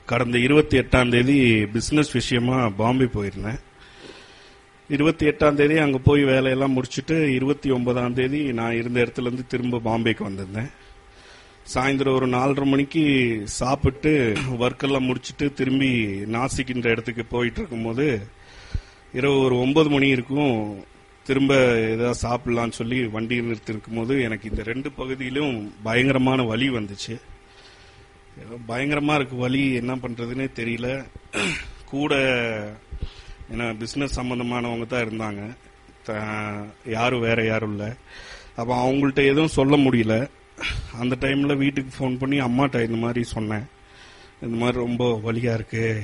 கடந்த இருபத்தி எட்டாம் தேதி பிசினஸ் விஷயமா பாம்பே போயிருந்தேன் இருபத்தி எட்டாம் தேதி அங்க போய் வேலையெல்லாம் முடிச்சுட்டு இருபத்தி ஒன்பதாம் தேதி நான் இருந்த இடத்துல இருந்து திரும்ப பாம்பேக்கு வந்திருந்தேன் சாயந்தரம் ஒரு நாலரை மணிக்கு சாப்பிட்டு ஒர்க் எல்லாம் முடிச்சுட்டு திரும்பி நாசிக்கின்ற இடத்துக்கு போயிட்டு இருக்கும்போது இரவு ஒரு ஒன்பது மணி இருக்கும் திரும்ப ஏதாவது சாப்பிடலாம்னு சொல்லி வண்டி நிறுத்திருக்கும் போது எனக்கு இந்த ரெண்டு பகுதியிலும் பயங்கரமான வலி வந்துச்சு ஏதோ பயங்கரமா இருக்கு வலி என்ன பண்றதுன்னே தெரியல கூட ஏன்னா பிசினஸ் சம்பந்தமானவங்க தான் இருந்தாங்க த- யாரும் வேற யாரும் இல்ல அப்ப அவங்கள்ட்ட எதுவும் சொல்ல முடியல அந்த டைம்ல வீட்டுக்கு ஃபோன் பண்ணி அம்மாட்ட இந்த மாதிரி சொன்னேன் இந்த மாதிரி ரொம்ப வலியா இருக்கு